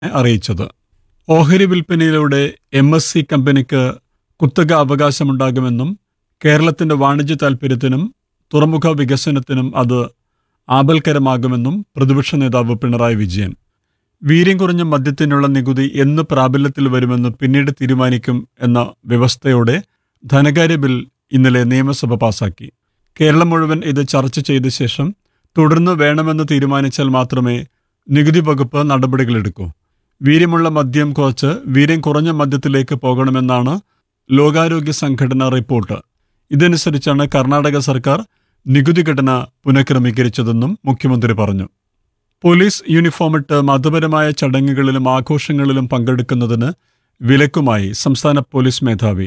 അറിയിച്ചത് ഓഹരി വിൽപ്പനയിലൂടെ M S C കമ്പനിക്ക് കുത്തക അവകാശമുണ്ടാകുമെന്നും കേരളത്തിന്റെ വാണിജ്യ താൽപ്പര്യത്തിനും തുറമുഖ വികസനത്തിനും അത് ആപൽക്കരമാകുമെന്നും പ്രതിപക്ഷ നേതാവ് പിണറായി വിജയൻ വീര്യം കുറഞ്ഞ മദ്യത്തിനുള്ള നികുതി എന്ന് പ്രാബല്യത്തിൽ വരുമെന്ന് പിന്നീട് തീരുമാനിക്കും എന്ന വ്യവസ്ഥയോടെ ധനകാര്യ ബിൽ ഇന്നലെ നിയമസഭ പാസാക്കി കേരളം മുഴുവൻ ഇത് ചർച്ച ചെയ്ത ശേഷം തുടർന്ന് വേണമെന്ന് തീരുമാനിച്ചാൽ മാത്രമേ നികുതി വകുപ്പ് നടപടികളെടുക്കൂ വീര്യമുള്ള മദ്യം കുറച്ച് വീര്യം കുറഞ്ഞ മദ്യത്തിലേക്ക് പോകണമെന്നാണ് ലോകാരോഗ്യ സംഘടന റിപ്പോർട്ട് ഇതനുസരിച്ചാണ് കർണാടക സർക്കാർ നികുതി ഘടന പുനഃക്രമീകരിച്ചതെന്നും മുഖ്യമന്ത്രി പറഞ്ഞു പോലീസ് യൂണിഫോമിട്ട് മതപരമായ ചടങ്ങുകളിലും ആഘോഷങ്ങളിലും പങ്കെടുക്കുന്നതിന് വിലക്കുമായി സംസ്ഥാന പോലീസ് മേധാവി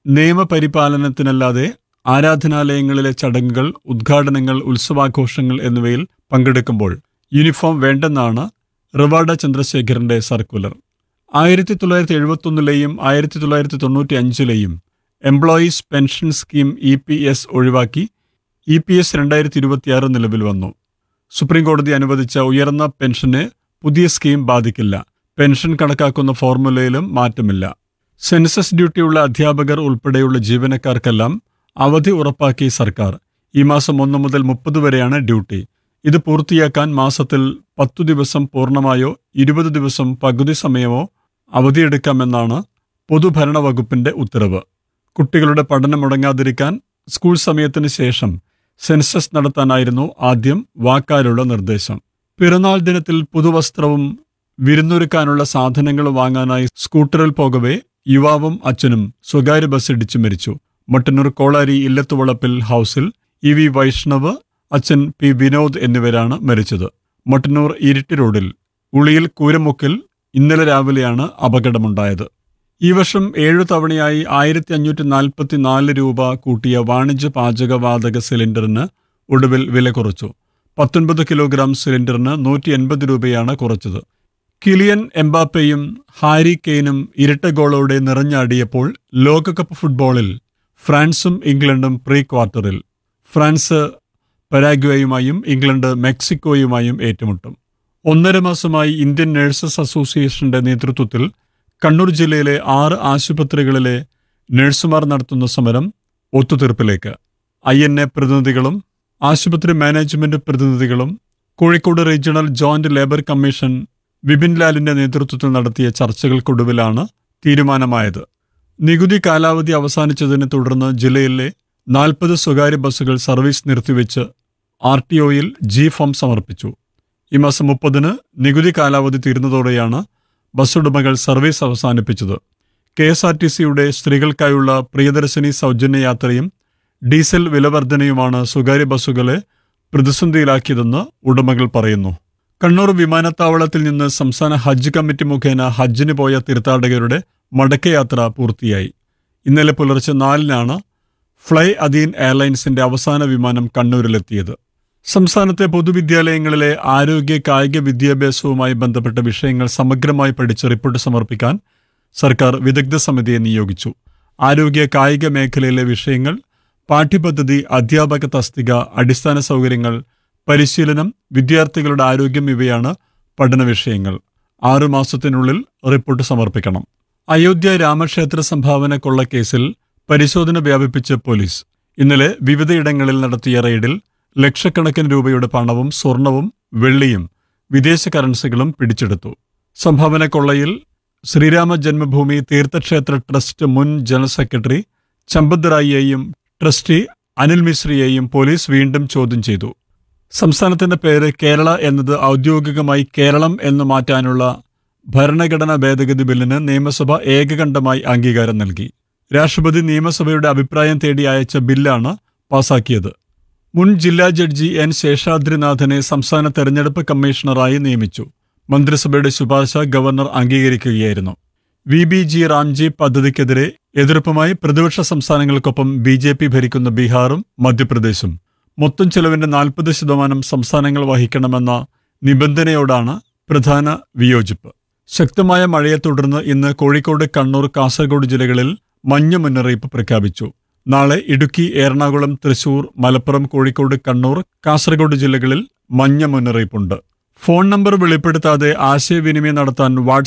നിയമപരിപാലനത്തിനല്ലാതെ ആരാധനാലയങ്ങളിലെ ചടങ്ങുകൾ ഉദ്ഘാടനങ്ങൾ ഉത്സവാഘോഷങ്ങൾ എന്നിവയിൽ പങ്കെടുക്കുമ്പോൾ യൂണിഫോം വേണ്ടെന്നാണ് റിവാഡ ചന്ദ്രശേഖരന്റെ സർക്കുലർ ആയിരത്തി തൊള്ളായിരത്തി എഴുപത്തൊന്നിലെയും ആയിരത്തി തൊള്ളായിരത്തി തൊണ്ണൂറ്റി അഞ്ചിലെയും employees pension scheme E P S ഒഴിവാക്കി ഇ പി എസ് രണ്ടായിരത്തി ഇരുപത്തിയാറ് നിലവിൽ വന്നു സുപ്രീം കോടതി അനുവദിച്ച ഉയർന്ന പെൻഷന് പുതിയ സ്കീം ബാധിക്കില്ല പെൻഷൻ കണക്കാക്കുന്ന ഫോർമുലയിലും മാറ്റമില്ല സെൻസസ് ഡ്യൂട്ടിയുള്ള അധ്യാപകർ ഉൾപ്പെടെയുള്ള ജീവനക്കാർക്കെല്ലാം അവധി ഉറപ്പാക്കി സർക്കാർ ഈ മാസം ഒന്ന് മുതൽ മുപ്പത് വരെയാണ് ഡ്യൂട്ടി ഇത് പൂർത്തിയാക്കാൻ മാസത്തിൽ പത്തു ദിവസം പൂർണ്ണമായോ ഇരുപത് ദിവസം പകുതി സമയമോ അവധിയെടുക്കാമെന്നാണ് പൊതുഭരണ വകുപ്പിന്റെ ഉത്തരവ് കുട്ടികളുടെ പഠനം മുടങ്ങാതിരിക്കാൻ സ്കൂൾ സമയത്തിന് ശേഷം സെൻസസ് നടത്താനായിരുന്നു ആദ്യം വാക്കാലുള്ള നിർദ്ദേശം പിറന്നാൾ ദിനത്തിൽ പുതുവസ്ത്രവും വിരുന്നൊരുക്കാനുള്ള സാധനങ്ങളും വാങ്ങാനായി സ്കൂട്ടറിൽ പോകവെ യുവാവും അച്ഛനും സ്വകാര്യ ബസ് ഇടിച്ചു മരിച്ചു മട്ടന്നൂർ കോളാരി ഇല്ലത്തുവളപ്പിൽ ഹൗസിൽ ഇ വി വൈഷ്ണവ് അച്ഛൻ പി വിനോദ് എന്നിവരാണ് മരിച്ചത് മട്ടന്നൂർ ഇരിട്ടി റോഡിൽ ഉളിയിൽ കൂരമുക്കിൽ ഇന്നലെ രാവിലെയാണ് അപകടമുണ്ടായത് ഈ വർഷം ഏഴു തവണയായി ആയിരത്തി അഞ്ഞൂറ്റി നാൽപ്പത്തി നാല് രൂപ കൂട്ടിയ വാണിജ്യ പാചകവാതക സിലിണ്ടറിന് ഒടുവിൽ വില കുറച്ചു പത്തൊൻപത് കിലോഗ്രാം സിലിണ്ടറിന് നൂറ്റി എൺപത് രൂപയാണ് കുറച്ചത് കിലിയൻ എംബാപ്പയും ഹാരി കെയ്നും ഇരട്ട ഗോളോടെ നിറഞ്ഞാടിയപ്പോൾ ലോകകപ്പ് ഫുട്ബോളിൽ ഫ്രാൻസും ഇംഗ്ലണ്ടും പ്രീ ക്വാർട്ടറിൽ ഫ്രാൻസ് പരാഗ്വേയുമായും ഇംഗ്ലണ്ട് മെക്സിക്കോയുമായും ഏറ്റുമുട്ടും ഒന്നര മാസമായി ഇന്ത്യൻ നഴ്സസ് അസോസിയേഷന്റെ നേതൃത്വത്തിൽ കണ്ണൂർ ജില്ലയിലെ ആറ് ആശുപത്രികളിലെ നഴ്സുമാർ നടത്തുന്ന സമരം ഒത്തുതീർപ്പിലേക്ക് ഐ എൻ എ പ്രതിനിധികളും ആശുപത്രി മാനേജ്മെന്റ് പ്രതിനിധികളും Kozhikode regional joint labour commission Vipin ലാലിന്റെ നേതൃത്വത്തിൽ നടത്തിയ ചർച്ചകൾക്കൊടുവിലാണ് തീരുമാനമായത് നികുതി കാലാവധി അവസാനിച്ചതിനെ തുടർന്ന് ജില്ലയിലെ നാൽപ്പത് സ്വകാര്യ ബസ്സുകൾ സർവീസ് നിർത്തിവെച്ച് ആർ ടി ഒയിൽ ജി ഫോം സമർപ്പിച്ചു ഈ മാസം മുപ്പതിന് നികുതി കാലാവധി തീരുന്നതോടെയാണ് ബസ് ഉടമകൾ സർവീസ് അവസാനിപ്പിച്ചത് കെ എസ് ആർ ടി സിയുടെ സ്ത്രീകൾക്കായുള്ള പ്രിയദർശിനി സൗജന്യ യാത്രയും ഡീസൽ വിലവർധനയുമാണ് സ്വകാര്യ ബസ്സുകളെ പ്രതിസന്ധിയിലാക്കിയതെന്ന് ഉടമകൾ പറയുന്നു കണ്ണൂർ വിമാനത്താവളത്തിൽ നിന്ന് സംസ്ഥാന ഹജ്ജ് കമ്മിറ്റി മുഖേന ഹജ്ജിന് പോയ തീർത്ഥാടകരുടെ മടക്കയാത്ര പൂർത്തിയായി ഇന്നലെ പുലർച്ചെ നാലിനാണ് ഫ്ലൈ അദീൻ എയർലൈൻസിന്റെ അവസാന വിമാനം കണ്ണൂരിലെത്തിയത് സംസ്ഥാനത്തെ പൊതുവിദ്യാലയങ്ങളിലെ ആരോഗ്യ കായിക വിദ്യാഭ്യാസവുമായി ബന്ധപ്പെട്ട വിഷയങ്ങൾ സമഗ്രമായി പഠിച്ച് റിപ്പോർട്ട് സമർപ്പിക്കാൻ സർക്കാർ വിദഗ്ധ സമിതിയെ നിയോഗിച്ചു ആരോഗ്യ കായിക മേഖലയിലെ വിഷയങ്ങൾ പാഠ്യപദ്ധതി അധ്യാപക തസ്തിക അടിസ്ഥാന സൗകര്യങ്ങൾ പരിശീലനം വിദ്യാർത്ഥികളുടെ ആരോഗ്യം ഇവയാണ് പഠന വിഷയങ്ങൾ ആറു മാസത്തിനുള്ളിൽ റിപ്പോർട്ട് സമർപ്പിക്കണം അയോധ്യ രാമക്ഷേത്ര സംഭാവന കൊള്ളക്കേസിൽ പരിശോധന വ്യാപിപ്പിച്ച് പോലീസ് ഇന്നലെ വിവിധയിടങ്ങളിൽ നടത്തിയ റെയ്ഡിൽ ലക്ഷക്കണക്കിന് രൂപയുടെ പണവും സ്വർണവും വെള്ളിയും വിദേശ കറൻസികളും പിടിച്ചെടുത്തു സംഭാവന കൊള്ളയിൽ ശ്രീരാമ ജന്മഭൂമി തീർത്ഥക്ഷേത്ര ട്രസ്റ്റ് മുൻ ജനറൽ സെക്രട്ടറി ചമ്പത് റായിയെയും ട്രസ്റ്റി അനിൽ മിശ്രയെയും പോലീസ് വീണ്ടും ചോദ്യം ചെയ്തു സംസ്ഥാനത്തിന്റെ പേര് കേരള എന്നത് ഔദ്യോഗികമായി കേരളം എന്ന് മാറ്റാനുള്ള ഭരണഘടനാ ഭേദഗതി ബില്ലിന് നിയമസഭ ഏകകണ്ഠമായി അംഗീകാരം നൽകി രാഷ്ട്രപതി നിയമസഭയുടെ അഭിപ്രായം തേടി അയച്ച ബില്ലാണ് പാസാക്കിയത് മുൻ ജില്ലാ ജഡ്ജി എൻ ശേഷാദ്രിനാഥനെ സംസ്ഥാന തെരഞ്ഞെടുപ്പ് കമ്മീഷണറായി നിയമിച്ചു മന്ത്രിസഭയുടെ ശുപാർശ ഗവർണർ അംഗീകരിക്കുകയായിരുന്നു വി ബി ജി റാംജി പദ്ധതിക്കെതിരെ എതിർപ്പുമായി പ്രതിപക്ഷ സംസ്ഥാനങ്ങൾക്കൊപ്പം ബി ജെ പി ഭരിക്കുന്ന ബീഹാറും മധ്യപ്രദേശും മൊത്തം ചെലവിന്റെ നാൽപ്പത് ശതമാനം സംസ്ഥാനങ്ങൾ വഹിക്കണമെന്ന നിബന്ധനയോടാണ് പ്രധാന വിയോജിപ്പ് ശക്തമായ മഴയെ തുടർന്ന് ഇന്ന് കോഴിക്കോട് കണ്ണൂർ കാസർഗോഡ് ജില്ലകളിൽ മഞ്ഞ മുന്നറിയിപ്പ് പ്രഖ്യാപിച്ചു നാളെ ഇടുക്കി എറണാകുളം തൃശൂർ മലപ്പുറം കോഴിക്കോട് കണ്ണൂർ കാസർഗോഡ് ജില്ലകളിൽ മഞ്ഞ മുന്നറിയിപ്പുണ്ട് ഫോൺ നമ്പർ വെളിപ്പെടുത്താതെ ആശയവിനിമയം നടത്താൻ വാട്സ്